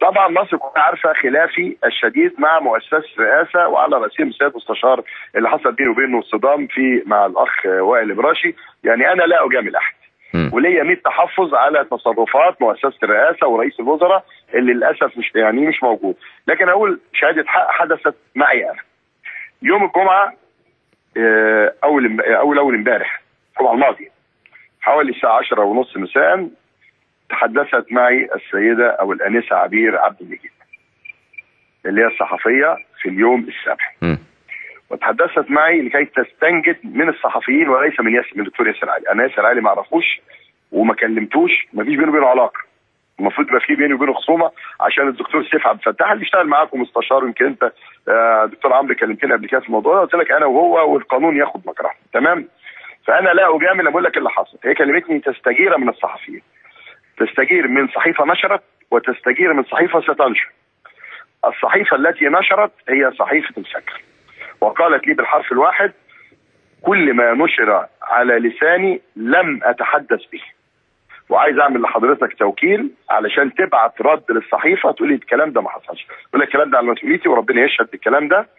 طبعا مصر كلها عارفه خلافي الشديد مع مؤسسه الرئاسه وعلى راسهم السيد مستشار اللي حصل بينه وبينه صدام في مع الاخ وائل ابراشي يعني انا لا اجامل احد مم. وليا 100 تحفظ على تصرفات مؤسسه الرئاسه ورئيس الوزراء اللي للاسف مش يعني مش موجود لكن اقول شهاده حق حدثت معي انا يوم الجمعه آه، اول اول اول امبارح الجمعه الماضيه حوالي الساعه 10 ونص مساء تحدثت معي السيده او الانسه عبير عبد المجيد اللي هي الصحفيه في اليوم السابع مم. وتحدثت معي لكي تستنجد من الصحفيين وليس من ياسر من الدكتور ياسر علي انا ياسر علي ما اعرفوش وما كلمتوش ما فيش بينه وبينه علاقه المفروض يبقى في بيني وبينه خصومه عشان الدكتور سيف عبد الفتاح اللي اشتغل معاكم مستشار يمكن انت آه، دكتور عمرو كلمتني قبل كده في الموضوع ده قلت لك انا وهو والقانون ياخد مجراه تمام فانا لا اجامل أنا بقول لك اللي حصل هي كلمتني تستجير من الصحفيين تستجير من صحيفه نشرت وتستجير من صحيفه ستنشر الصحيفه التي نشرت هي صحيفه مسكر وقالت لي بالحرف الواحد كل ما نشر على لساني لم اتحدث به وعايز اعمل لحضرتك توكيل علشان تبعت رد للصحيفه تقول لي الكلام ده ما حصلش تقول لك الكلام ده على مسؤوليتي وربنا يشهد بالكلام ده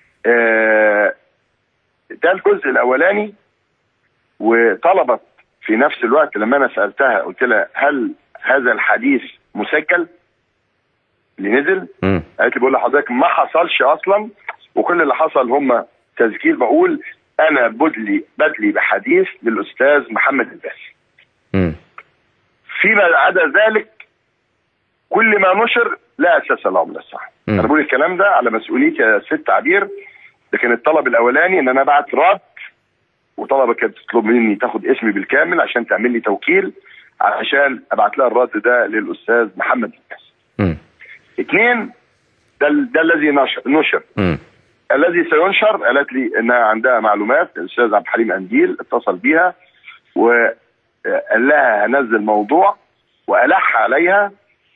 آه، ده الجزء الاولاني وطلبت في نفس الوقت لما انا سالتها قلت لها هل هذا الحديث مسجل اللي نزل مم. قالت لي بقول لحضرتك ما حصلش اصلا وكل اللي حصل هم تسجيل بقول انا بدلي بدلي بحديث للاستاذ محمد الباسي مم. فيما عدا ذلك كل ما نشر لا اساس له من الصحه مم. انا بقول الكلام ده على مسؤوليتي يا ست عبير لكن الطلب الاولاني ان انا ابعت رد وطلبه كانت تطلب مني تاخد اسمي بالكامل عشان تعمل لي توكيل عشان ابعت لها الرد ده للاستاذ محمد الباسي مم. اثنين ده, ال- ده الذي نشر نشر مم. الذي سينشر قالت لي انها عندها معلومات الاستاذ عبد الحليم انديل اتصل بيها وقال لها هنزل موضوع والح عليها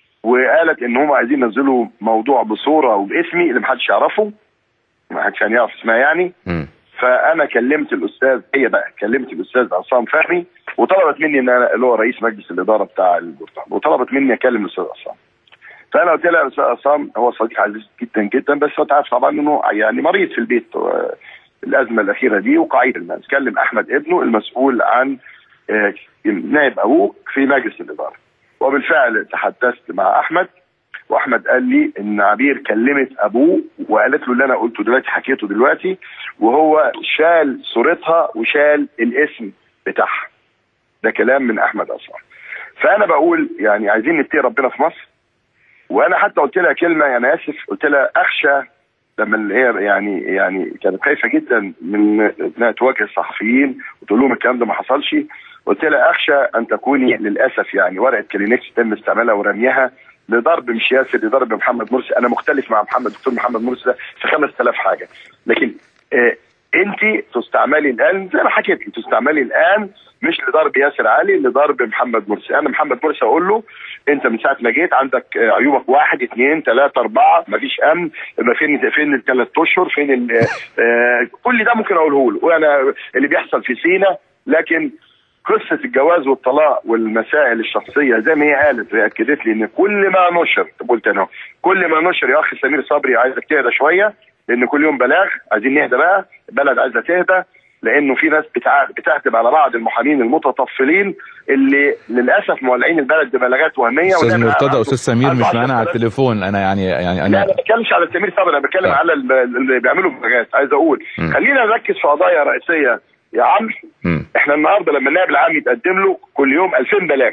وقالت ان هم عايزين ينزلوا موضوع بصوره وباسمي اللي محدش يعرفه ما حدش يعني يعرف اسمها يعني مم. فانا كلمت الاستاذ هي بقى كلمت الاستاذ عصام فهمي وطلبت مني ان انا اللي هو رئيس مجلس الاداره بتاع البورتال وطلبت مني اكلم الاستاذ عصام فانا قلت لها يا استاذ عصام هو صديق عزيز جدا جدا بس هو تعرف طبعا انه يعني مريض في البيت آه، الازمه الاخيره دي وقعيد المال كلم احمد ابنه المسؤول عن آه، نائب ابوك في مجلس الاداره وبالفعل تحدثت مع احمد واحمد قال لي ان عبير كلمت ابوه وقالت له اللي انا قلته دلوقتي حكيته دلوقتي وهو شال صورتها وشال الاسم بتاعها ده كلام من احمد اصلا فانا بقول يعني عايزين نتقي ربنا في مصر وانا حتى قلت لها كلمه انا اسف قلت لها اخشى لما اللي هي يعني يعني كانت خايفه جدا من انها تواجه الصحفيين وتقول لهم الكلام ده ما حصلش قلت لها اخشى ان تكوني للاسف يعني ورقه كلينكس تم استعمالها ورميها لضرب مش ياسر لضرب محمد مرسي انا مختلف مع محمد دكتور محمد مرسي ده في 5000 حاجه لكن آه انت تستعملي الان زي ما حكيت لي تستعملي الان مش لضرب ياسر علي لضرب محمد مرسي انا محمد مرسي اقول له انت من ساعه ما جيت عندك آه، عيوبك واحد اثنين ثلاثه اربعه مفيش امن ما فين فين الثلاث اشهر فين ال- آه، كل ده ممكن اقوله له وانا اللي بيحصل في سينا لكن قصه الجواز والطلاق والمسائل الشخصيه زي ما هي قالت هي اكدت لي ان كل ما نشر قلت انا كل ما نشر يا اخي سمير صبري عايزك تهدى شويه لان كل يوم بلاغ عايزين نهدى بقى البلد عايزه تهدى لانه في ناس بتع- بتعتب على بعض المحامين المتطفلين اللي للاسف مولعين البلد ببلاغات وهميه استاذ وده مرتضى عنده- استاذ سمير عنده مش معانا على 10,000 التليفون انا يعني يعني لا انا انا ما بتكلمش على سمير صبري انا بتكلم آه. على ال- اللي بيعملوا بلاغات عايز اقول م. خلينا نركز في قضايا رئيسيه يا عمرو مم. احنا النهارده لما النائب العام يتقدم له كل يوم 2000 بلاغ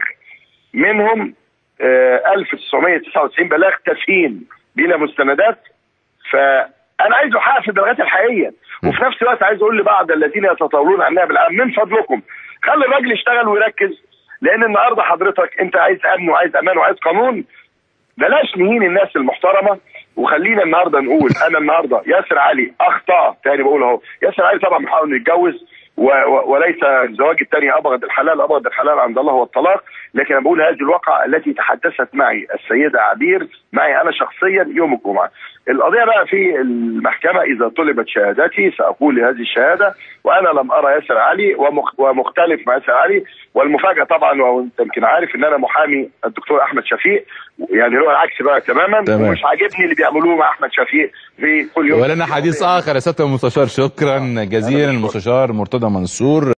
منهم آه 1999 بلاغ تسهيل بلا مستندات فانا عايز احقق في البلاغات الحقيقيه وفي نفس الوقت عايز اقول لبعض الذين يتطاولون عن النائب العام من فضلكم خلي الراجل يشتغل ويركز لان النهارده حضرتك انت عايز امن وعايز امان وعايز قانون بلاش نهين الناس المحترمه وخلينا النهارده نقول انا النهارده ياسر علي اخطا تاني بقول اهو ياسر علي طبعا بيحاول انه يتجوز و و وليس الزواج الثاني ابغض الحلال ابغض الحلال عند الله هو الطلاق لكن انا بقول هذه الواقعه التي تحدثت معي السيده عبير معي انا شخصيا يوم الجمعه القضيه بقى في المحكمه اذا طلبت شهادتي ساقول هذه الشهاده وانا لم ارى ياسر علي ومخ ومختلف مع ياسر علي والمفاجاه طبعا وانت يمكن عارف ان انا محامي الدكتور احمد شفيق يعني هو العكس بقى تماما تمام. ومش عاجبني اللي بيعملوه مع احمد شفيق في كل يوم ولنا حديث اخر يا سياده المستشار شكرا جزيلا المستشار مرتضى منصور